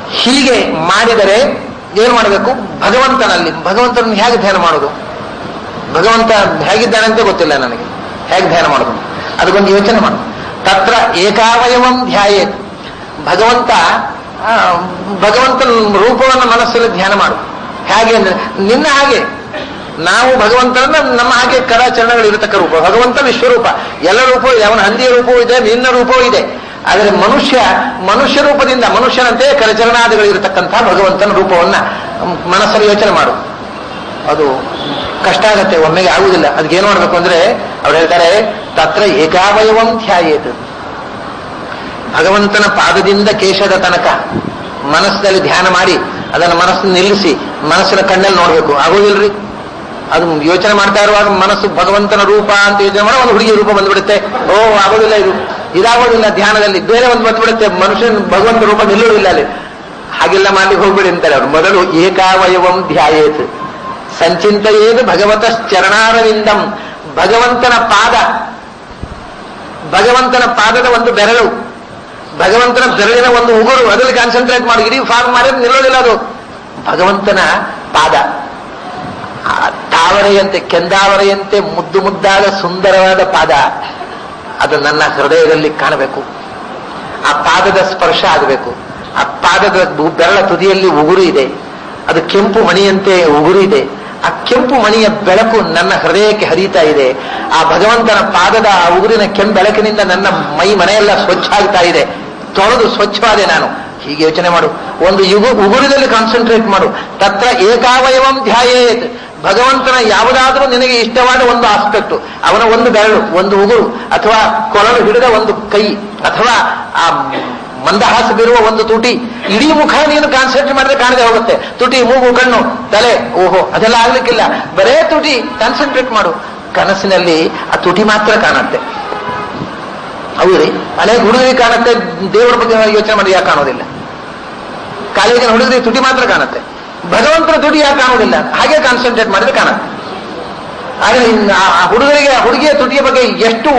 ಹೀಗೆ ಮಾಡಿದರೆ ಏನ್ ಮಾಡಬೇಕು ಭಗವಂತನಲ್ಲಿ ಭಗವಂತನನ್ನು ಹೇಗೆ ಧ್ಯಾನ ಮಾಡೋದು ಭಗವಂತ ಹೇಗಿದ್ದಾನೆ ಅಂತ ಗೊತ್ತಿಲ್ಲ ನನಗೆ ಹೇಗೆ ಧ್ಯಾನ ಮಾಡೋದು ಅದಕ್ಕೊಂದು ಯೋಚನೆ ಮಾಡು ತತ್ರ ಏಕಾವಯವಂ ಧ್ಯಾಯೇತ್ ಭಗವಂತ ಆ, ಭಗವಂತನ ರೂಪವನ್ನು ಮನಸ್ಸಲ್ಲಿ ಧ್ಯಾನ ಮಾಡು ಹೇಗೆ ಅಂದ್ರೆ ನಿನ್ನ ಹಾಗೆ ನಾವು ಭಗವಂತನ ನಮ್ಮ ಹಾಗೆ ಕರಾಚರಣಗಳು ಇರತಕ್ಕ ರೂಪ ಭಗವಂತ ವಿಶ್ವರೂಪ ಎಲ್ಲ ರೂಪವೂ ಇದೆ ಅವನ ಹಂದಿಯ ರೂಪವೂ ಇದೆ ನಿನ್ನ ರೂಪವೂ ಇದೆ ಆದರೆ ಮನುಷ್ಯ ಮನುಷ್ಯ ರೂಪದಿಂದ ಮನುಷ್ಯನಂತೆ ಕರಚರಣಾದಿಗಳು ಇರತಕ್ಕಂಥ ಭಗವಂತನ ರೂಪವನ್ನ ಮನಸ್ಸಲ್ಲಿ ಯೋಚನೆ ಮಾಡು ಅದು ಕಷ್ಟ ಆಗತ್ತೆ ಒಮ್ಮೆಗೆ ಆಗುವುದಿಲ್ಲ ಅದಕ್ಕೆ ಏನು ಮಾಡ್ಬೇಕು ಅಂದ್ರೆ ಅವ್ರು ಹೇಳ್ತಾರೆ ತತ್ರ ಏಕಾವಯವಂ ಧ್ಯಾಯೇತ್ ಭಗವಂತನ ಪಾದದಿಂದ ಕೇಶದ ತನಕ ಮನಸ್ಸಿನಲ್ಲಿ ಧ್ಯಾನ ಮಾಡಿ ಅದನ್ನು ಮನಸ್ಸನ್ನು ನಿಲ್ಲಿಸಿ ಮನಸ್ಸಿನ ಕಣ್ಣಲ್ಲಿ ನೋಡ್ಬೇಕು ಆಗೋದಿಲ್ರಿ ಅದು ಯೋಚನೆ ಮಾಡ್ತಾ ಇರುವಾಗ ಮನಸ್ಸು ಭಗವಂತನ ರೂಪ ಅಂತ ಯೋಚನೆ ಮಾಡೋ ಒಂದು ಹುಡುಗಿ ರೂಪ ಬಂದ್ಬಿಡುತ್ತೆ ಓ ಆಗೋದಿಲ್ಲ ಇದು ಇದಾಗೋದಿಲ್ಲ ಧ್ಯಾನದಲ್ಲಿ ಬೇರೆ ಒಂದು ಬಂದ್ಬಿಡುತ್ತೆ ಮನುಷ್ಯನ ಭಗವಂತ ರೂಪ ನಿಲ್ಲುವುದಿಲ್ಲ ಅಲ್ಲಿ ಹಾಗೆಲ್ಲ ಮಾಡ್ಲಿಕ್ಕೆ ಹೋಗ್ಬೇಡಿ ಅಂತಾರೆ ಅವ್ರು ಮೊದಲು ಏಕಾವಯವಂ ಧ್ಯಾಯೇತ್ ಸಂಚಿಂತೆಯೇದು ಭಗವತ ಚರಣಾರವಿಂದಂ ಭಗವಂತನ ಪಾದ ಭಗವಂತನ ಪಾದದ ಒಂದು ಬೆರಳು ಭಗವಂತನ ಬೆರಳಿನ ಒಂದು ಉಗುರು ಅದರಲ್ಲಿ ಕಾನ್ಸಂಟ್ರೇಟ್ ಮಾಡಿ ಇಡೀ ಫಾರ್ಮ್ ಮಾಡಿದ್ರೆ ನಿಲ್ಲೋದಿಲ್ಲ ಅದು ಭಗವಂತನ ಪಾದ ಆ ತಾವರೆಯಂತೆ ಕೆಂದಾವರೆಯಂತೆ ಮುದ್ದು ಮುದ್ದಾದ ಸುಂದರವಾದ ಪಾದ ಅದು ನನ್ನ ಹೃದಯದಲ್ಲಿ ಕಾಣಬೇಕು ಆ ಪಾದದ ಸ್ಪರ್ಶ ಆಗಬೇಕು ಆ ಪಾದದ ಬು- ಬೆರಳ ತುದಿಯಲ್ಲಿ ಉಗುರು ಇದೆ ಅದು ಕೆಂಪು ಮಣಿಯಂತೆ ಉಗುರು ಇದೆ ಆ ಕೆಂಪು ಮಣಿಯ ಬೆಳಕು ನನ್ನ ಹೃದಯಕ್ಕೆ ಹರಿತಾ ಇದೆ ಆ ಭಗವಂತನ ಪಾದದ ಆ ಉಗುರಿನ ಕೆಂಪು ಬೆಳಕಿನಿಂದ ನನ್ನ ಮೈ ಮನೆಯೆಲ್ಲ ಸ್ವಚ್ಛ ಆಗ್ತಾ ಇದೆ ತೊಳೆದು ಸ್ವಚ್ಛವಾದೆ ನಾನು ಹೀಗೆ ಯೋಚನೆ ಮಾಡು ಒಂದು ಯುಗು ಉಗುರಿನಲ್ಲಿ ಕಾನ್ಸಂಟ್ರೇಟ್ ಮಾಡು ತತ್ರ ಏಕಾವಯವಂ ಧ್ಯಾಯೇತ್ ಭಗವಂತನ ಯಾವುದಾದ್ರೂ ನಿನಗೆ ಇಷ್ಟವಾದ ಒಂದು ಆಸ್ಪೆಕ್ಟ್ ಅವನ ಒಂದು ಬೆರಳು ಒಂದು ಉಗುರು ಅಥವಾ ಕೊಳಲು ಹಿಡಿದ ಒಂದು ಕೈ ಅಥವಾ ಆ ಮಂದಹಾಸ ಬೀರುವ ಒಂದು ತುಟಿ ಇಡೀ ಮುಖ ನೀನು ಕಾನ್ಸಂಟ್ರೇಟ್ ಮಾಡಿದ್ರೆ ಕಾಣದೆ ಹೋಗುತ್ತೆ ತುಟಿ ಮೂಗು ಕಣ್ಣು ತಲೆ ಓಹೋ ಅದೆಲ್ಲ ಆಗ್ಲಿಕ್ಕಿಲ್ಲ ಬರೇ ತುಟಿ ಕಾನ್ಸಂಟ್ರೇಟ್ ಮಾಡು ಕನಸಿನಲ್ಲಿ ಆ ತುಟಿ ಮಾತ್ರ ಕಾಣುತ್ತೆ ಹೌದ್ರಿ ಅನೇಕ ಹುಡುಗರಿಗೆ ಕಾಣುತ್ತೆ ದೇವರ ಬಗ್ಗೆ ಯೋಚನೆ ಮಾಡಿ ಯಾಕೆ ಕಾಣೋದಿಲ್ಲ ಕಾಲೇಜಿನ ಹುಡುಗರಿಗೆ ತುಟಿ ಮಾತ್ರ ಕಾಣುತ್ತೆ ಭಗವಂತನ ತುಟಿ ಯಾಕೆ ಕಾಣೋದಿಲ್ಲ ಹಾಗೆ ಕಾನ್ಸಂಟ್ರೇಟ್ ಮಾಡಿದ್ರೆ ಕಾಣುತ್ತೆ ಆದ್ರೆ ಇನ್ನು ಆ ಆ ಹುಡುಗರಿಗೆ ಆ ಹುಡುಗಿಯ ತುಟಿಯ ಬಗ್ಗೆ ಎಷ್ಟು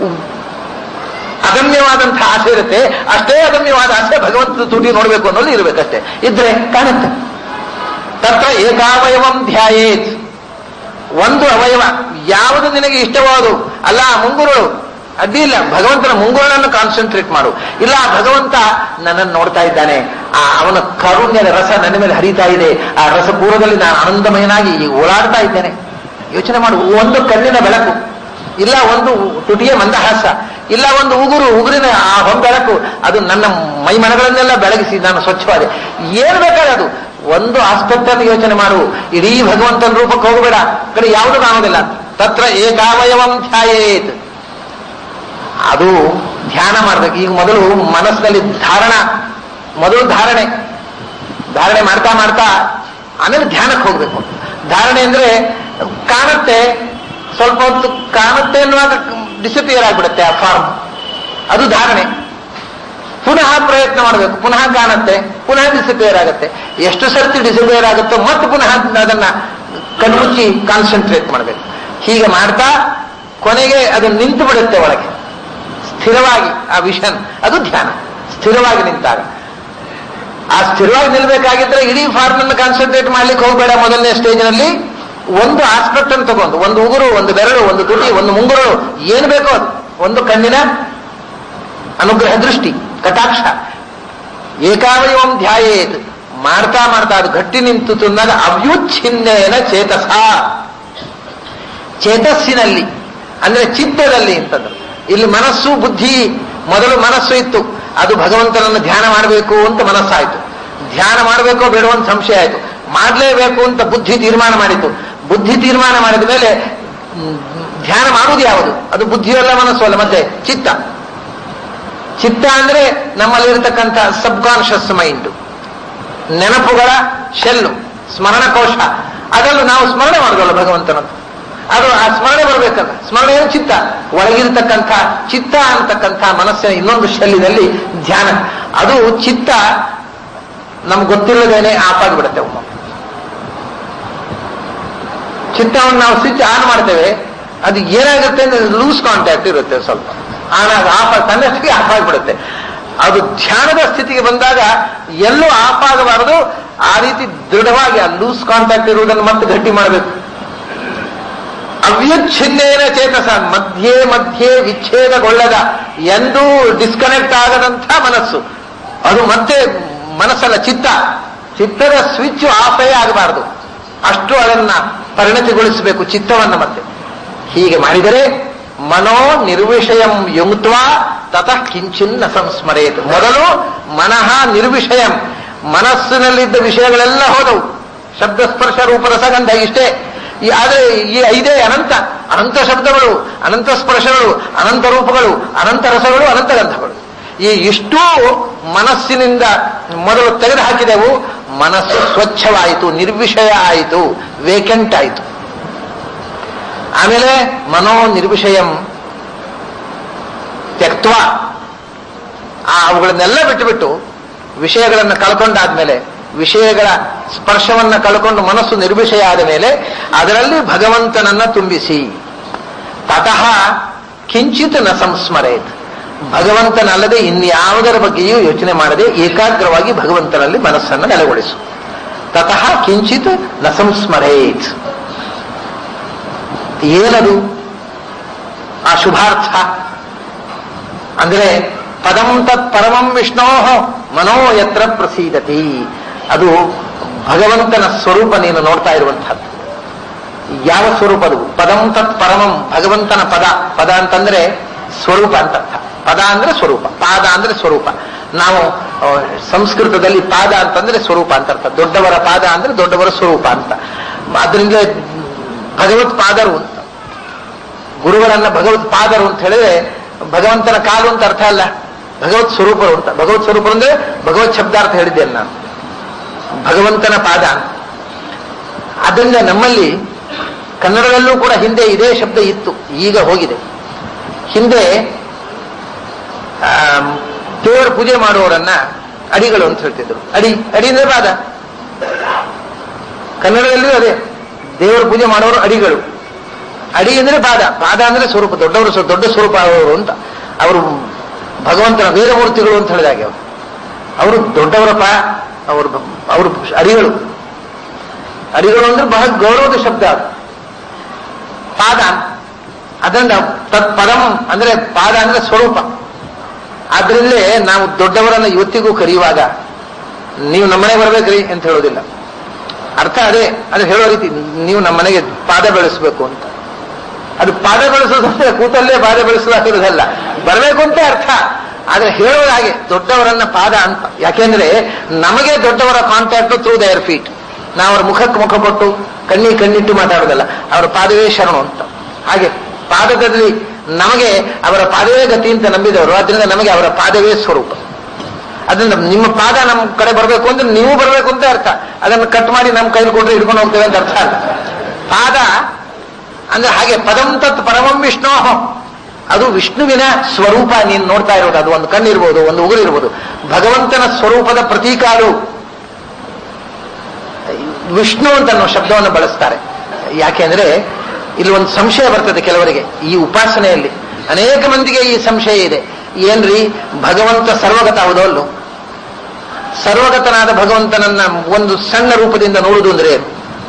ಅದಮ್ಯವಾದಂತಹ ಆಸೆ ಇರುತ್ತೆ ಅಷ್ಟೇ ಅದಮ್ಯವಾದ ಆಸೆ ಭಗವಂತನ ತುಟಿ ನೋಡ್ಬೇಕು ಅನ್ನೋದು ಇರ್ಬೇಕಷ್ಟೇ ಇದ್ರೆ ಕಾಣುತ್ತೆ ತತ್ರ ಏಕಾವಯವಂ ಧ್ಯಾಯೇತ್ ಒಂದು ಅವಯವ ಯಾವುದು ನಿನಗೆ ಇಷ್ಟವಾದು ಅಲ್ಲ ಮುಂಗುರುಳು ಅಡ್ಡಿ ಇಲ್ಲ ಭಗವಂತನ ಮುಂಗುರುಳನ್ನು ಕಾನ್ಸಂಟ್ರೇಟ್ ಮಾಡು ಇಲ್ಲ ಆ ಭಗವಂತ ನನ್ನನ್ನು ನೋಡ್ತಾ ಇದ್ದಾನೆ ಆ ಅವನ ಕಾರುಣ್ಯದ ರಸ ನನ್ನ ಮೇಲೆ ಹರಿತಾ ಇದೆ ಆ ರಸಪೂರ್ವದಲ್ಲಿ ನಾನು ಆನಂದಮಯನಾಗಿ ಈಗ ಓಡಾಡ್ತಾ ಇದ್ದೇನೆ ಯೋಚನೆ ಮಾಡು ಒಂದು ಕಣ್ಣಿನ ಬೆಳಕು ಇಲ್ಲ ಒಂದು ತುಟಿಯ ಮಂದಹಾಸ ಇಲ್ಲ ಒಂದು ಉಗುರು ಉಗುರಿನ ಆ ಹೊಂಬೆಳಕು ಅದು ನನ್ನ ಮೈಮನಗಳನ್ನೆಲ್ಲ ಬೆಳಗಿಸಿ ನಾನು ಸ್ವಚ್ಛವಾದೆ ಏನ್ ಬೇಕಾದ್ರೆ ಅದು ಒಂದು ಆಸ್ಪೆಕ್ಟ್ ಅನ್ನು ಯೋಚನೆ ಮಾಡು ಇಡೀ ಭಗವಂತನ ರೂಪಕ್ಕೆ ಹೋಗಬೇಡ ಆ ಕಡೆ ಯಾವುದು ಕಾಣೋದಿಲ್ಲ ತತ್ರ ಏಕಾವಯವಂ ಧ್ಯಾಯೇತ್ ಅದು ಧ್ಯಾನ ಮಾಡ್ಬೇಕು ಈಗ ಮೊದಲು ಮನಸ್ಸಿನಲ್ಲಿ ಧಾರಣ ಮೊದಲು ಧಾರಣೆ ಧಾರಣೆ ಮಾಡ್ತಾ ಮಾಡ್ತಾ ಆಮೇಲೆ ಧ್ಯಾನಕ್ಕೆ ಹೋಗ್ಬೇಕು ಧಾರಣೆ ಅಂದ್ರೆ ಕಾಣುತ್ತೆ ಸ್ವಲ್ಪ ಹೊತ್ತು ಕಾಣುತ್ತೆ ಅನ್ನುವಾಗ ಡಿಸಪಿಯರ್ ಆಗ್ಬಿಡುತ್ತೆ ಆ ಫಾರ್ಮ್ ಅದು ಧಾರಣೆ ಪುನಃ ಪ್ರಯತ್ನ ಮಾಡಬೇಕು ಪುನಃ ಕಾಣುತ್ತೆ ಪುನಃ ಡಿಸಪಿಯರ್ ಆಗುತ್ತೆ ಎಷ್ಟು ಸರ್ತಿ ಡಿಸಪಿಯರ್ ಆಗುತ್ತೋ ಮತ್ತೆ ಪುನಃ ಅದನ್ನ ಕಣ್ಮುಚ್ಚಿ ಕಾನ್ಸಂಟ್ರೇಟ್ ಮಾಡಬೇಕು ಹೀಗೆ ಮಾಡ್ತಾ ಕೊನೆಗೆ ಅದು ನಿಂತು ಬಿಡುತ್ತೆ ಒಳಗೆ ಸ್ಥಿರವಾಗಿ ಆ ವಿಷನ್ ಅದು ಧ್ಯಾನ ಸ್ಥಿರವಾಗಿ ನಿಂತಾಗ ಆ ಸ್ಥಿರವಾಗಿ ನಿಲ್ಬೇಕಾಗಿದ್ರೆ ಇಡೀ ಫಾರ್ಮ್ ಅನ್ನು ಕಾನ್ಸಂಟ್ರೇಟ್ ಮಾಡ್ಲಿಕ್ಕೆ ಹೋಗಬೇಡ ಮೊದಲನೇ ಸ್ಟೇಜ್ನಲ್ಲಿ ಒಂದು ಆಸ್ಪೆಕ್ಟ್ ಅನ್ನು ತಗೊಂಡು ಒಂದು ಉಗುರು ಒಂದು ಬೆರಳು ಒಂದು ತುಟಿ ಒಂದು ಮುಂಗುರು ಏನು ಬೇಕೋ ಅದು ಒಂದು ಕಣ್ಣಿನ ಅನುಗ್ರಹ ದೃಷ್ಟಿ ಕಟಾಕ್ಷ ಏಕಾವಯವಂ ಧ್ಯಾಯೇತ್ ಮಾಡ್ತಾ ಮಾಡ್ತಾ ಅದು ಗಟ್ಟಿ ನಿಂತು ತುಂದಾಗ ಅವ್ಯುಚ್ಛಿನ್ನೇನ ಚೇತಸ ಚೇತಸ್ಸಿನಲ್ಲಿ ಅಂದ್ರೆ ಚಿತ್ತದಲ್ಲಿ ಅಂತಂದ್ರು ಇಲ್ಲಿ ಮನಸ್ಸು ಬುದ್ಧಿ ಮೊದಲು ಮನಸ್ಸು ಇತ್ತು ಅದು ಭಗವಂತನನ್ನು ಧ್ಯಾನ ಮಾಡಬೇಕು ಅಂತ ಮನಸ್ಸಾಯ್ತು ಧ್ಯಾನ ಮಾಡಬೇಕೋ ಬೇಡೋ ಅಂತ ಸಂಶಯ ಆಯ್ತು ಮಾಡಲೇಬೇಕು ಅಂತ ಬುದ್ಧಿ ತೀರ್ಮಾನ ಮಾಡಿತು ಬುದ್ಧಿ ತೀರ್ಮಾನ ಮಾಡಿದ ಮೇಲೆ ಹ್ಮ್, ಧ್ಯಾನ ಮಾಡುವುದು ಯಾವುದು ಅದು ಬುದ್ಧಿಯಲ್ಲ ಮನಸ್ಸು ಅಲ್ಲ ಮತ್ತೆ ಚಿತ್ತ ಚಿತ್ತ ಅಂದ್ರೆ ನಮ್ಮಲ್ಲಿರತಕ್ಕಂಥ ಸಬ್ ಕಾನ್ಷಿಯಸ್ ಮೈಂಡ್ ನೆನಪುಗಳ ಶೆಲ್ಲು ಸ್ಮರಣಕೋಶ ಅದನ್ನು ನಾವು ಸ್ಮರಣೆ ಮಾಡೋದಲ್ಲ ಭಗವಂತನದ್ದು ಅದು ಆ ಸ್ಮರಣೆ ಬರಬೇಕಲ್ಲ ಸ್ಮರಣೆ ಏನು ಚಿತ್ತ ಒಳಗಿರತಕ್ಕಂಥ ಚಿತ್ತ ಅಂತಕ್ಕಂಥ ಮನಸ್ಸಿನ ಇನ್ನೊಂದು ಶೆಲ್ಲಿನಲ್ಲಿ ಧ್ಯಾನ ಅದು ಚಿತ್ತ ನಮ್ಗೆ ಗೊತ್ತಿಲ್ಲದೇನೆ ಆಫ್ ಆಗಿಬಿಡುತ್ತೆ ಒಮ್ಮೆ ಚಿತ್ತವನ್ನು ನಾವು ಸ್ವಿಚ್ ಆನ್ ಮಾಡ್ತೇವೆ ಅದು ಏನಾಗುತ್ತೆ ಅಂದ್ರೆ ಲೂಸ್ ಕಾಂಟ್ಯಾಕ್ಟ್ ಇರುತ್ತೆ ಸ್ವಲ್ಪ ಆನ್ ಆಗ ಆಫ್ ತನ್ನಷ್ಟಿಗೆ ಆಫ್ ಆಗಿಬಿಡುತ್ತೆ ಅದು ಧ್ಯಾನದ ಸ್ಥಿತಿಗೆ ಬಂದಾಗ ಎಲ್ಲೂ ಆಫ್ ಆಗಬಾರದು ಆ ರೀತಿ ದೃಢವಾಗಿ ಆ ಲೂಸ್ ಕಾಂಟ್ಯಾಕ್ಟ್ ಇರುವುದನ್ನು ಮತ್ತೆ ಗಟ್ಟಿ ಮಾಡಬೇಕು ಅವ್ಯಚ್ಛಿನ್ನೇನ ಚೇತಸ ಮಧ್ಯೆ ಮಧ್ಯೆ ವಿಚ್ಛೇದಗೊಳ್ಳದ ಎಂದೂ ಡಿಸ್ಕನೆಕ್ಟ್ ಆಗದಂಥ ಮನಸ್ಸು ಅದು ಮತ್ತೆ ಮನಸ್ಸಲ್ಲ ಚಿತ್ತ ಚಿತ್ತದ ಸ್ವಿಚ್ ಆಫೇ ಆಗಬಾರದು ಅಷ್ಟು ಅದನ್ನ ಪರಿಣತಿಗೊಳಿಸಬೇಕು ಚಿತ್ತವನ್ನು ಮತ್ತೆ ಹೀಗೆ ಮಾಡಿದರೆ ಮನೋ ನಿರ್ವಿಷಯಂ ಯುಂಕ್ತ್ವ ತತಃ ಕಿಂಚಿನ್ನ ಸಂಸ್ಮರೇತ್ ಮೊದಲು ಮನಃ ನಿರ್ವಿಷಯಂ ಮನಸ್ಸಿನಲ್ಲಿದ್ದ ವಿಷಯಗಳೆಲ್ಲ ಹೋದವು ಶಬ್ದ ಸ್ಪರ್ಶ ರೂಪ ರಸಗಂಧ ಇಷ್ಟೇ ಈ ಆದರೆ ಈ ಐದೇ ಅನಂತ ಅನಂತ ಶಬ್ದಗಳು ಅನಂತ ಸ್ಪರ್ಶಗಳು ಅನಂತ ರೂಪಗಳು ಅನಂತ ರಸಗಳು ಅನಂತ ಗಂಧಗಳು ಈ ಇಷ್ಟೂ ಮನಸ್ಸಿನಿಂದ ಮೊದಲು ತೆಗೆದು ಹಾಕಿದೆವು ಮನಸ್ಸು ಸ್ವಚ್ಛವಾಯಿತು ನಿರ್ವಿಷಯ ಆಯಿತು ವೇಕೆಂಟ್ ಆಯಿತು ಆಮೇಲೆ ಮನೋ ನಿರ್ವಿಷಯಂ ತ್ಯಕ್ತ್ವ ಆ ಅವುಗಳನ್ನೆಲ್ಲ ಬಿಟ್ಟುಬಿಟ್ಟು ವಿಷಯಗಳನ್ನು ಕಳ್ಕೊಂಡಾದ್ಮೇಲೆ ವಿಷಯಗಳ ಸ್ಪರ್ಶವನ್ನ ಕಳ್ಕೊಂಡು ಮನಸ್ಸು ನಿರ್ವಿಷಯ ಆದ ಮೇಲೆ ಅದರಲ್ಲಿ ಭಗವಂತನನ್ನ ತುಂಬಿಸಿ ತತಃ ಕಿಂಚಿತ್ ನ ಸಂಸ್ಮರೇತ್ ಭಗವಂತನಲ್ಲದೆ ಇನ್ಯಾವುದರ ಬಗ್ಗೆಯೂ ಯೋಚನೆ ಮಾಡದೆ ಏಕಾಗ್ರವಾಗಿ ಭಗವಂತನಲ್ಲಿ ಮನಸ್ಸನ್ನು ನೆಲೆಗೊಳಿಸು ತತಃ ಕಿಂಚಿತ್ ನ ಸಂಸ್ಮರೇತ್ ಏನದು ಆ ಶುಭಾರ್ಥ ಅಂದ್ರೆ ಪದಂ ತತ್ ಪರಮಂ ವಿಷ್ಣೋ ಮನೋ ಯತ್ರ ಪ್ರಸೀದತಿ ಅದು ಭಗವಂತನ ಸ್ವರೂಪ ನೀನು ನೋಡ್ತಾ ಇರುವಂತಹದ್ದು ಯಾವ ಸ್ವರೂಪ ಅದು ಪದಂ ತತ್ ಪರಮಂ ಭಗವಂತನ ಪದ ಪದ ಅಂತಂದ್ರೆ ಸ್ವರೂಪ ಅಂತ ಅರ್ಥ ಪದ ಅಂದ್ರೆ ಸ್ವರೂಪ ಪಾದ ಅಂದ್ರೆ ಸ್ವರೂಪ ನಾವು ಆ, ಸಂಸ್ಕೃತದಲ್ಲಿ ಪಾದ ಅಂತಂದ್ರೆ ಸ್ವರೂಪ ಅಂತ ಅರ್ಥ ದೊಡ್ಡವರ ಪಾದ ಅಂದ್ರೆ ದೊಡ್ಡವರ ಸ್ವರೂಪ ಅಂತ ಅದರಿಂದ ಭಗವತ್ ಪಾದರು ಅಂತ ಗುರುಗಳನ್ನ ಭಗವತ್ ಪಾದರು ಅಂತ ಹೇಳಿದ್ರೆ ಭಗವಂತನ ಕಾಲು ಅಂತ ಅರ್ಥ ಅಲ್ಲ ಭಗವತ್ ಸ್ವರೂಪರು ಅಂತ ಭಗವತ್ ಸ್ವರೂಪರು ಅಂದ್ರೆ ಭಗವತ್ ಶಬ್ದಾರ್ಥ ಹೇಳಿದ್ದೇನೆ ನಾನು ಭಗವಂತನ ಪಾದ ಅಂತ ಅದರಿಂದ ನಮ್ಮಲ್ಲಿ ಕನ್ನಡದಲ್ಲೂ ಕೂಡ ಹಿಂದೆ ಇದೇ ಶಬ್ದ ಇತ್ತು ಈಗ ಹೋಗಿದೆ ಹಿಂದೆ ಆ, ದೇವರ ಪೂಜೆ ಮಾಡುವವರನ್ನ ಅಡಿಗಳು ಅಂತ ಹೇಳ್ತಿದ್ರು ಅಡಿ ಅಡಿ ಅಂದ್ರೆ ಪಾದ ಕನ್ನಡದಲ್ಲೂ ಅದೇ ದೇವರ ಪೂಜೆ ಮಾಡುವವರು ಅಡಿಗಳು ಅಡಿ ಅಂದ್ರೆ ಪಾದ ಪಾದ ಅಂದ್ರೆ ಸ್ವರೂಪ ದೊಡ್ಡವರು ಸ್ವ- ದೊಡ್ಡ ಸ್ವರೂಪ ಅವರು ಅಂತ ಅವರು ಭಗವಂತನ ವೇದಮೂರ್ತಿಗಳು ಅಂತ ಹೇಳಿದಾಗೆ ಅವರು ಅವರು ದೊಡ್ಡವರ ಪಾ ಅವರು ಅವರು ಅಡಿಗಳು ಅಡಿಗಳು ಅಂದ್ರೆ ಬಹಳ ಗೌರವದ ಶಬ್ದ ಅದು ಪಾದ ಅದರಿಂದ ತತ್ ಪದಂ ಅಂದ್ರೆ ಪಾದ ಅಂದ್ರೆ ಸ್ವರೂಪ ಆದ್ರಿಂದಲೇ ನಾವು ದೊಡ್ಡವರನ್ನ ಇವತ್ತಿಗೂ ಕರೆಯುವಾಗ ನೀವು ನಮ್ಮನೆ ಬರ್ಬೇಕ್ರಿ ಅಂತ ಹೇಳೋದಿಲ್ಲ ಅರ್ಥ ಅದೇ ಅದು ಹೇಳೋ ರೀತಿ ನೀವು ನಮ್ಮ ಮನೆಗೆ ಪಾದ ಬೆಳೆಸಬೇಕು ಅಂತ ಅದು ಪಾದ ಬೆಳೆಸೋದು ಅಂದ್ರೆ ಕೂತಲ್ಲೇ ಪಾದ ಬೆಳೆಸಲಾಗಿರೋದಲ್ಲ ಬರಬೇಕು ಅಂತ ಅರ್ಥ ಆದ್ರೆ ಹೇಳೋದು ಹಾಗೆ ದೊಡ್ಡವರನ್ನ ಪಾದ ಅಂತ ಯಾಕೆಂದ್ರೆ ನಮಗೆ ದೊಡ್ಡವರ ಕಾಂಟ್ಯಾಕ್ಟ್ ಥ್ರೂ ದಯರ್ ಫೀಟ್ ನಾವು ಅವ್ರ ಮುಖಕ್ಕೆ ಮುಖ ಕೊಟ್ಟು ಕಣ್ಣಿ ಕಣ್ಣಿಟ್ಟು ಮಾತಾಡೋದಲ್ಲ ಅವರ ಪಾದವೇ ಶರಣು ಅಂತ ಹಾಗೆ ಪಾದದಲ್ಲಿ ನಮಗೆ ಅವರ ಪಾದವೇ ಗತಿ ಅಂತ ನಂಬಿದವರು ಅದರಿಂದ ನಮಗೆ ಅವರ ಪಾದವೇ ಸ್ವರೂಪ ಅದರಿಂದ ನಿಮ್ಮ ಪಾದ ನಮ್ಮ ಕಡೆ ಬರಬೇಕು ಅಂದ್ರೆ ನೀವು ಬರಬೇಕು ಅಂತ ಅರ್ಥ ಅದನ್ನು ಕಟ್ ಮಾಡಿ ನಮ್ಮ ಕೈಲಿ ಕೊಟ್ಟರೆ ಹಿಡ್ಕೊಂಡು ಹೋಗ್ತೇವೆ ಅಂತ ಅರ್ಥ ಅಲ್ಲ ಪಾದ ಅಂದ್ರೆ ಹಾಗೆ ಪದಂ ತತ್ ಪರಮಂ ವಿಷ್ಣು ಅದು ವಿಷ್ಣುವಿನ ಸ್ವರೂಪ ನೀನು ನೋಡ್ತಾ ಇರೋದು ಅದು ಒಂದು ಕಣ್ಣಿರ್ಬೋದು ಒಂದು ಉಗುರಿರ್ಬೋದು ಭಗವಂತನ ಸ್ವರೂಪದ ಪ್ರತೀಕ ಅದು ವಿಷ್ಣು ಅಂತ ಅನ್ನೋ ಶಬ್ದವನ್ನು ಬಳಸ್ತಾರೆ ಯಾಕೆಂದ್ರೆ ಇಲ್ಲಿ ಒಂದು ಸಂಶಯ ಬರ್ತದೆ ಕೆಲವರಿಗೆ ಈ ಉಪಾಸನೆಯಲ್ಲಿ ಅನೇಕ ಮಂದಿಗೆ ಈ ಸಂಶಯ ಇದೆ ಏನ್ರಿ ಭಗವಂತ ಸರ್ವಗತ ಹೌದೋ ಅಲ್ಲೋ ಸರ್ವಗತನಾದ ಭಗವಂತನನ್ನ ಒಂದು ಸಣ್ಣ ರೂಪದಿಂದ ನೋಡುವುದು ಅಂದ್ರೆ ಏನು?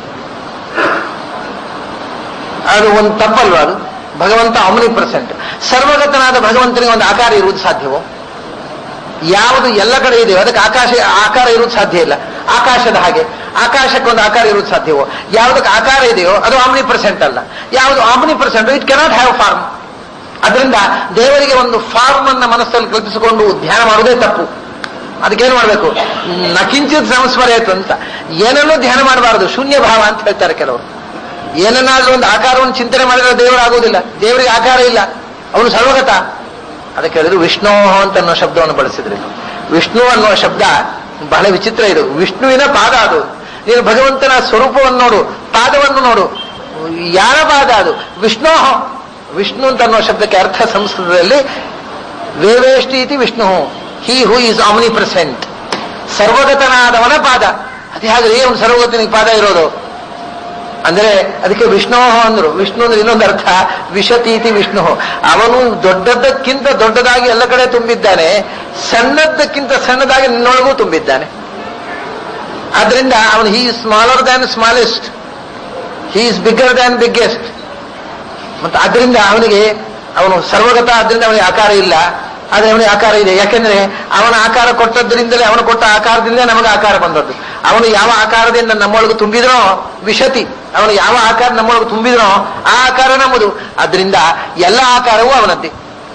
ಅದು ಒಂದು ತಪ್ಪಲ್ವಾ ಅದು ಭಗವಂತ ಅಮನಿ ಪರ್ಸೆಂಟ್ ಸರ್ವಗತನಾದ ಭಗವಂತನಿಗೆ ಒಂದು ಆಕಾರ ಇರುವುದು ಸಾಧ್ಯವೋ ಯಾವುದು ಎಲ್ಲ ಕಡೆ ಇದೆಯೋ ಅದಕ್ಕೆ ಆಕಾಶ ಆಕಾರ ಇರುವುದು ಸಾಧ್ಯ ಇಲ್ಲ ಆಕಾಶದ ಹಾಗೆ ಆಕಾಶಕ್ಕೆ ಒಂದು ಆಕಾರ ಇರುವುದು ಸಾಧ್ಯವೋ ಯಾವುದಕ್ಕೆ ಆಕಾರ ಇದೆಯೋ ಅದು ಆಮ್ನಿ ಪರ್ಸೆಂಟ್ ಅಲ್ಲ ಯಾವುದು omnipresent it cannot have form ಅದರಿಂದ ದೇವರಿಗೆ ಒಂದು ಫಾರ್ಮ್ ಅನ್ನ ಮನಸ್ಸಲ್ಲಿ ಕಲ್ಪಿಸಿಕೊಂಡು ಧ್ಯಾನ ಮಾಡುವುದೇ ತಪ್ಪು ಅದಕ್ಕೇನು ಮಾಡಬೇಕು ನಕಿಂಚಿತ್ ಸಂಸ್ಮರೇತು ಅಂತ ಏನನ್ನೂ ಧ್ಯಾನ ಮಾಡಬಾರದು ಶೂನ್ಯ ಭಾವ ಅಂತ ಹೇಳ್ತಾರೆ ಕೆಲವರು ಏನನ್ನಾದ್ರೂ ಒಂದು ಆಕಾರವನ್ನು ಚಿಂತನೆ ಮಾಡಿದ್ರೆ ದೇವರಾಗುವುದಿಲ್ಲ ದೇವರಿಗೆ ಆಕಾರ ಇಲ್ಲ ಅವನು ಸರ್ವಗತ ಅದಕ್ಕೆ ಹೇಳಿದ್ರು ವಿಷ್ಣು ಅಂತ ಅನ್ನೋ ಶಬ್ದವನ್ನು ಬಳಸಿದ್ರು ವಿಷ್ಣು ಅನ್ನುವ ಶಬ್ದ ಬಹಳ ವಿಚಿತ್ರ ಇದು ವಿಷ್ಣುವಿನ ಪಾದ ಅದು ನೀನು ಭಗವಂತನ ಸ್ವರೂಪವನ್ನು ನೋಡು ಪಾದವನ್ನು ನೋಡು ಯಾರ ಪಾದ ಅದು ವಿಷ್ಣು ವಿಷ್ಣು ಅಂತ ಅನ್ನೋ ಶಬ್ದಕ್ಕೆ ಅರ್ಥ ಸಂಸ್ಕೃತದಲ್ಲಿ ವೇವೇಷ್ಟಿ ಇತಿ Vishnu he who is omnipresent ಸರ್ವಗತನಾದವನ ಪಾದ ಅದೇ ಹಾಗೆ ಅವನು ಸರ್ವಗತನಿಗೆ ಪಾದ ಇರೋದು ಅಂದ್ರೆ ಅದಕ್ಕೆ ವಿಷ್ಣು ಅಂದ್ರು ವಿಷ್ಣು ಅಂದ್ರೆ ಇನ್ನೊಂದು ಅರ್ಥ ವಿಷತೀತಿ ವಿಷ್ಣು ಅವನು ದೊಡ್ಡದಕ್ಕಿಂತ ದೊಡ್ಡದಾಗಿ ಎಲ್ಲ ಕಡೆ ತುಂಬಿದ್ದಾನೆ ಸಣ್ಣದಕ್ಕಿಂತ ಸಣ್ಣದಾಗಿ ನಿನ್ನೊಳಗೂ ತುಂಬಿದ್ದಾನೆ ಆದ್ರಿಂದ ಅವನು he smaller than smallest he is bigger than biggest ಮತ್ತು ಅದರಿಂದ ಅವನಿಗೆ ಅವನು ಸರ್ವಗತ ಆದ್ರಿಂದ ಅವನಿಗೆ ಆಕಾರ ಇಲ್ಲ ಆದ್ರೆ ಅವನಿಗೆ ಆಕಾರ ಇದೆ ಯಾಕೆಂದ್ರೆ ಅವನ ಆಕಾರ ಕೊಟ್ಟದ್ರಿಂದಲೇ ಅವನು ಕೊಟ್ಟ ಆಕಾರದಿಂದ ನಮಗೆ ಆಕಾರ ಬಂದದ್ದು ಅವನು ಯಾವ ಆಕಾರದಿಂದ ನಮ್ಮೊಳಗೆ ತುಂಬಿದ್ರೋ ವಿಶತಿ ಅವನು ಯಾವ ಆಕಾರ ನಮ್ಮೊಳಗೆ ತುಂಬಿದ್ರೋ ಆ ಆಕಾರ ನಮ್ಮದು ಅದರಿಂದ ಎಲ್ಲ ಆಕಾರವೂ ಅವನದ್ದೇ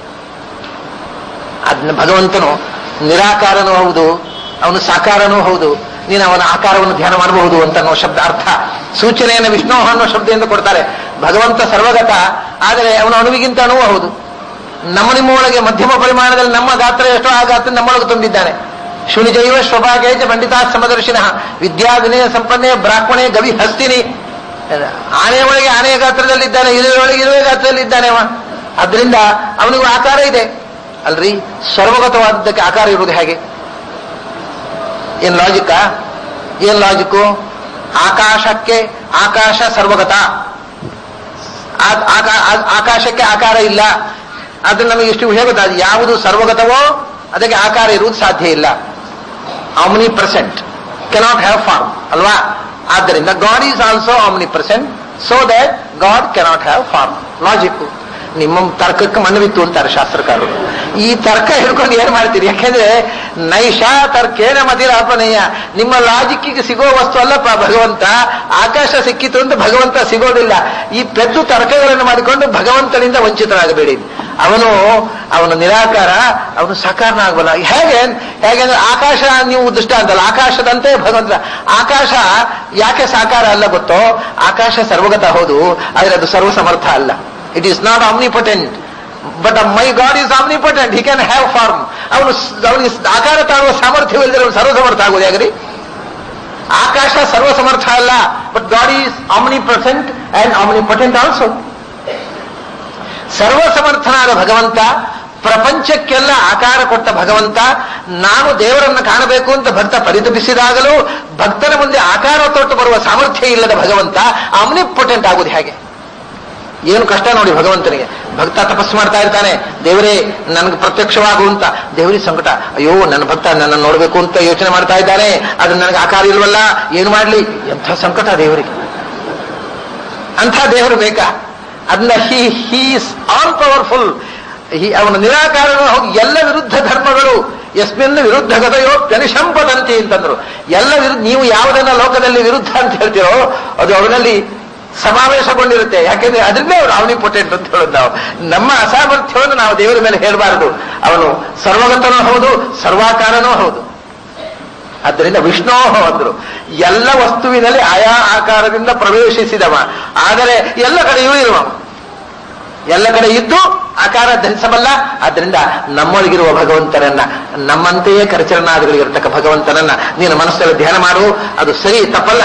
ಅದನ್ನ ಭಗವಂತನು ನಿರಾಕಾರನೂ ಹೌದು ಅವನು ಸಾಕಾರನೂ ಹೌದು ನೀನು ಅವನ ಆಕಾರವನ್ನು ಧ್ಯಾನ ಮಾಡಬಹುದು ಅಂತ ಅನ್ನೋ ಶಬ್ದ ಅರ್ಥ ಸೂಚನೆಯನ್ನು ವಿಷ್ಣು ಅನ್ನೋ ಶಬ್ದದಿಂದ ಕೊಡ್ತಾರೆ ಭಗವಂತ ಸರ್ವಗತ ಆದರೆ ಅವನ ಅಣುವಿಗಿಂತ ಅಣುವು ಹೌದು ನಮ್ಮ ನಿಮ್ಮ ಒಳಗೆ ಮಧ್ಯಮ ಪರಿಮಾಣದಲ್ಲಿ ನಮ್ಮ ಗಾತ್ರ ಎಷ್ಟೋ ಆ ಗಾತ್ರ ನಮ್ಮೊಳಗೆ ತುಂಬಿದ್ದಾನೆ ಶುನಿಜೈವ ಸ್ವಭಾಗೇಜ ಪಂಡಿತಾ ಸಮದರ್ಶಿನ ವಿದ್ಯಾ ವಿನಯ ಸಂಪನ್ನೆ ಬ್ರಾಹ್ಮಣೆ ಗವಿ ಹಸ್ತಿನಿ ಆನೆ ಒಳಗೆ ಆನೆಯ ಗಾತ್ರದಲ್ಲಿದ್ದಾನೆ ಇರುವೆ ಒಳಗೆ ಇರುವೆ ಗಾತ್ರದಲ್ಲಿದ್ದಾನೆ ಅವ ಅದರಿಂದ ಅವನಿಗೂ ಆಕಾರ ಇದೆ ಅಲ್ರಿ ಸರ್ವಗತವಾದದ್ದಕ್ಕೆ ಆಕಾರ ಇರುವುದು ಹೇಗೆ ಏನ್ ಲಾಜಿಕ್ಕ ಏನ್ ಲಾಜಿಕ್ಕು ಆಕಾಶಕ್ಕೆ ಆಕಾಶ ಸರ್ವಗತ ಆ- ಆಕಾ- ಆ- ಆಕಾಶಕ್ಕೆ ಆಕಾರ ಇಲ್ಲ ಆದ್ರೆ ನಮಗೆ ಇಷ್ಟು ವಿಷಯ ಗೊತ್ತಾದ ಯಾವುದು ಸರ್ವಗತವೋ ಅದಕ್ಕೆ ಆಕಾರ ಇರುವುದು ಸಾಧ್ಯ ಇಲ್ಲ omnipresent cannot have form ಅಲ್ವಾ ಆದ್ದರಿಂದ God is also omnipresent so that God cannot have form logic ನಿಮ್ಮ ತರ್ಕಕ್ಕೆ ಮಣ್ಣು ಬಿತ್ತು ಅಂತಾರೆ ಶಾಸ್ತ್ರಕಾರರು ಈ ತರ್ಕ ಹಿಡ್ಕೊಂಡು ಏನ್ ಮಾಡ್ತೀರಿ ಯಾಕೆಂದ್ರೆ ನೈಷಾ ತರ್ಕೇನ ಮತಿರಾಪನಯ್ಯ ನಿಮ್ಮ ಲಾಜಿಕ್ಕಿಗೆ ಸಿಗೋ ವಸ್ತು ಅಲ್ಲಪ್ಪ ಭಗವಂತ ಆಕಾಶ ಸಿಕ್ಕಿತು ಅಂತ ಭಗವಂತ ಸಿಗೋದಿಲ್ಲ ಈ ಪೆದ್ದು ತರ್ಕಗಳನ್ನು ಮಾಡಿಕೊಂಡು ಭಗವಂತನಿಂದ ವಂಚಿತರಾಗಬೇಡಿ ಅವನು ಅವನು ನಿರಾಕಾರ ಅವನು ಸಾಕಾರನ ಆಗಬಲ್ಲ ಹೇಗೆ ಹೇಗೆಂದ್ರೆ ಆಕಾಶ ನೀವು ದೃಷ್ಟ ಅಂತಲ್ಲ ಆಕಾಶದಂತೆ ಭಗವಂತ ಆಕಾಶ ಯಾಕೆ ಸಾಕಾರ ಅಲ್ಲ ಗೊತ್ತೋ ಆಕಾಶ ಸರ್ವಗತ ಹೌದು ಆದರೆ ಅದು ಸರ್ವಸಮರ್ಥ ಅಲ್ಲ it is not omnipotent but my God is omnipotent he can have form ಅವನು ಅವನಿಗೆ ಆಕಾರ ತಾಳುವ ಸಾಮರ್ಥ್ಯವಿಲ್ಲದೆ ಅವನು ಸರ್ವಸಮರ್ಥ ಆಗುವುದು ಹೇಗ್ರಿ ಆಕಾಶ ಸರ್ವಸಮರ್ಥ ಅಲ್ಲ but God is omnipresent and omnipotent also ಸರ್ವಸಮರ್ಥನಾದ ಭಗವಂತ ಪ್ರಪಂಚಕ್ಕೆಲ್ಲ ಆಕಾರ ಕೊಟ್ಟ ಭಗವಂತ ನಾನು ದೇವರನ್ನು ಕಾಣಬೇಕು ಅಂತ ಭಕ್ತ ಪರಿತಪಿಸಿದಾಗಲೂ ಭಕ್ತನ ಮುಂದೆ ಆಕಾರ ತೊಟ್ಟು ಬರುವ ಸಾಮರ್ಥ್ಯ ಇಲ್ಲದ ಭಗವಂತ ಆಮ್ನಿಪೊಟೆಂಟ್ ಆಗುವುದು ಹೇಗೆ ಏನು ಕಷ್ಟ ನೋಡಿ ಭಗವಂತನಿಗೆ ಭಕ್ತ ತಪಸ್ಸು ಮಾಡ್ತಾ ಇರ್ತಾನೆ ದೇವರೇ ನನಗೆ ಪ್ರತ್ಯಕ್ಷವಾಗು ಅಂತ ದೇವರಿಗೆ ಸಂಕಟ ಅಯ್ಯೋ ನನ್ನ ಭಕ್ತ ನನ್ನ ನೋಡ್ಬೇಕು ಅಂತ ಯೋಚನೆ ಮಾಡ್ತಾ ಇದ್ದಾನೆ ಅದು ನನಗೆ ಆಕಾರ ಇಲ್ವಲ್ಲ ಏನು ಮಾಡ್ಲಿ ಎಂಥ ಸಂಕಟ ದೇವರಿಗೆ ಅಂಥ ದೇವರು ಬೇಕಾ ಅದನ್ನ ಹಿ ಹೀಸ್ ಆಲ್ ಪವರ್ಫುಲ್ ಅವನ ನಿರಾಕಾರನು ಹೋಗಿ ಎಲ್ಲ ವಿರುದ್ಧ ಧರ್ಮಗಳು ಎಸ್ಮಿನ್ ವಿರುದ್ಧ ಗದಯೋ ಪ್ಯನಿಶಂಪದಂತಿ ಅಂತಂದ್ರು ಎಲ್ಲ ವಿರುದ್ಧ ನೀವು ಯಾವುದನ್ನ ಲೋಕದಲ್ಲಿ ವಿರುದ್ಧ ಅಂತ ಹೇಳ್ತೀರೋ ಅದು ಅವನಲ್ಲಿ ಸಮಾವೇಶಗೊಂಡಿರುತ್ತೆ ಯಾಕೆಂದ್ರೆ ಅದನ್ನೇ ಅವರು ಅವನಿ ಪೊಟೆಂಟ್ ಅಂತ ಹೇಳೋದು ನಾವು ನಮ್ಮ ಅಸಾಮರ್ಥ್ಯವನ್ನು ನಾವು ದೇವರ ಮೇಲೆ ಹೇಳಬಾರದು ಅವನು ಸರ್ವಗತನೂ ಹೌದು ಸರ್ವಾಕಾರನೂ ಹೌದು ಆದ್ದರಿಂದ ವಿಷ್ಣು ಅಂದ್ರು ಎಲ್ಲ ವಸ್ತುವಿನಲ್ಲಿ ಆಯಾ ಆಕಾರದಿಂದ ಪ್ರವೇಶಿಸಿದವ ಆದರೆ ಎಲ್ಲ ಕಡೆಯೂ ಇರುವ ಎಲ್ಲ ಕಡೆ ಇದ್ದು ಆಕಾರ ಧರಿಸಬಲ್ಲ ಆದ್ರಿಂದ ನಮ್ಮೊಳಗಿರುವ ಭಗವಂತನನ್ನ ನಮ್ಮಂತೆಯೇ ಕರಚರಣಾದಿಗಳಿರತಕ್ಕ ಭಗವಂತನನ್ನ ನೀನು ಮನಸ್ಸಲ್ಲಿ ಧ್ಯಾನ ಮಾಡು ಅದು ಸರಿ ತಪ್ಪಲ್ಲ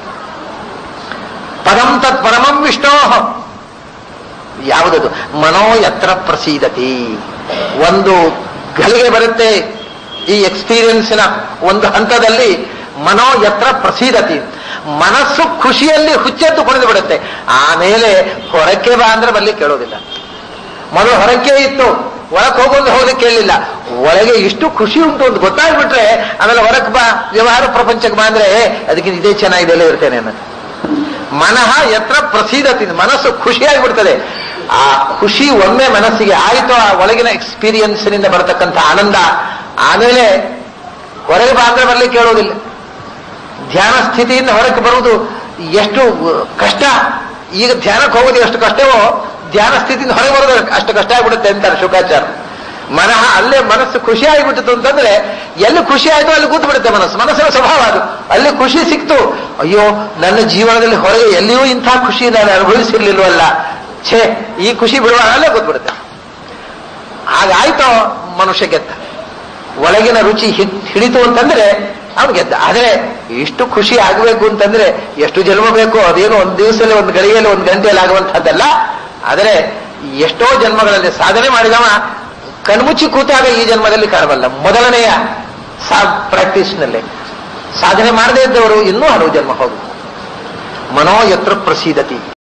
ಪರಂ ತತ್ ಪರಮಂ ವಿಷ್ಣೋ ಯಾವುದದು ಮನೋ ಯತ್ರ ಪ್ರಸೀದತಿ ಒಂದು ಗಳಿಗೆ ಬರುತ್ತೆ ಈ ಎಕ್ಸ್ಪೀರಿಯನ್ಸಿನ ಒಂದು ಹಂತದಲ್ಲಿ ಮನೋ ಯತ್ರ ಪ್ರಸೀದತಿ ಮನಸ್ಸು ಖುಷಿಯಲ್ಲಿ ಹುಚ್ಚೆದ್ದು ಕುಣಿದು ಬಿಡುತ್ತೆ ಆಮೇಲೆ ಹೊರಕ್ಕೆ ಬಾ ಅಂದ್ರೆ ಬಲ್ಲಿ ಕೇಳೋದಿಲ್ಲ ಮೊದಲು ಹೊರಕ್ಕೆ ಇತ್ತು ಒಳಕ್ಕೆ ಹೋಗೋದು ಹೋಗಲಿಕ್ಕೆ ಕೇಳಲಿಲ್ಲ ಒಳಗೆ ಇಷ್ಟು ಖುಷಿ ಉಂಟು ಅಂತ ಗೊತ್ತಾಗ್ಬಿಟ್ರೆ ಆಮೇಲೆ ಹೊರಕ್ಕೆ ಬಾ ವ್ಯವಹಾರ ಪ್ರಪಂಚಕ್ಕೆ ಬಾ ಅಂದ್ರೆ ಅದಕ್ಕೆ ಇದೇ ಚೆನ್ನಾಗಿದೆ ಎಲ್ಲ ಇರ್ತೇನೆ ಅನ್ನೋದು ಮನಃ ಯತ್ರ ಪ್ರಸೀದತಿ ಮನಸ್ಸು ಖುಷಿಯಾಗಿ ಬಿಡ್ತದೆ ಆ ಖುಷಿ ಒಮ್ಮೆ ಮನಸ್ಸಿಗೆ ಆಯಿತು ಆ ಒಳಗಿನ ಎಕ್ಸ್ಪೀರಿಯನ್ಸ್ನಿಂದ ಬರತಕ್ಕಂಥ ಆನಂದ ಆಮೇಲೆ ಹೊರಗೆ ಬಾ ಅಂದ್ರೆ ಬರ್ಲಿಕ್ಕೆ ಕೇಳೋದಿಲ್ಲ ಧ್ಯಾನ ಸ್ಥಿತಿಯಿಂದ ಹೊರಗೆ ಬರುವುದು ಎಷ್ಟು ಕಷ್ಟ ಈಗ ಧ್ಯಾನಕ್ಕೆ ಹೋಗೋದು ಎಷ್ಟು ಕಷ್ಟವೋ ಧ್ಯಾನ ಸ್ಥಿತಿಯಿಂದ ಹೊರಗೆ ಬರೋದು ಅಷ್ಟು ಕಷ್ಟ ಆಗ್ಬಿಡುತ್ತೆ ಅಂತಾರೆ ಶುಕಾಚಾರ ಮನಃ ಅಲ್ಲೇ ಮನಸ್ಸು ಖುಷಿ ಆಗಿಬಿಟ್ಟಿತು ಅಂತಂದ್ರೆ ಎಲ್ಲಿ ಖುಷಿ ಆಯ್ತು ಅಲ್ಲಿ ಕೂತು ಬಿಡುತ್ತೆ ಮನಸ್ಸು ಮನಸ್ಸಿನ ಸ್ವಭಾವ ಅದು ಅಲ್ಲಿ ಖುಷಿ ಸಿಕ್ತು ಅಯ್ಯೋ ನನ್ನ ಜೀವನದಲ್ಲಿ ಹೊರಗೆ ಎಲ್ಲಿಯೂ ಇಂಥ ಖುಷಿ ನಾನು ಅನುಭವಿಸಿರ್ಲಿಲ್ವಲ್ಲ ಛೇ ಈ ಖುಷಿ ಬಿಡುವಾಗ ಅಲ್ಲೇ ಕೂತ್ಬಿಡುತ್ತೆ ಹಾಗಾಯ್ತೋ ಮನುಷ್ಯ ಗೆದ್ದ ಒಳಗಿನ ರುಚಿ ಹಿ- ಹಿಡಿತು ಅಂತಂದ್ರೆ ಅವ್ನು ಗೆದ್ದ ಆದ್ರೆ ಇಷ್ಟು ಖುಷಿ ಆಗಬೇಕು ಅಂತಂದ್ರೆ ಎಷ್ಟು ಜನ್ಮ ಬೇಕು ಅದೇನು ಒಂದು ದಿವಸದಲ್ಲಿ ಒಂದು ಗಳಿಗೆಯಲ್ಲಿ ಒಂದು ಗಂಟೆಯಲ್ಲಿ ಆಗುವಂತಹದ್ದಲ್ಲ ಆದರೆ ಎಷ್ಟೋ ಜನ್ಮಗಳಲ್ಲಿ ಸಾಧನೆ ಮಾಡಿದವ ಕಣ್ಮುಚ್ಚಿ ಕೂತಾಗ ಈ ಜನ್ಮದಲ್ಲಿ ಕಾಣಬಲ್ಲ ಮೊದಲನೆಯ ಸಾ ಪ್ರಾಕ್ಟೀಸ್ನಲ್ಲಿ ಸಾಧನೆ ಮಾಡದೇ ಇದ್ದವರು ಇನ್ನೂ ಹಲವು ಜನ್ಮ ಹೋಗುದು ಮನೋ ಯತ್ರ ಪ್ರಸೀದತಿ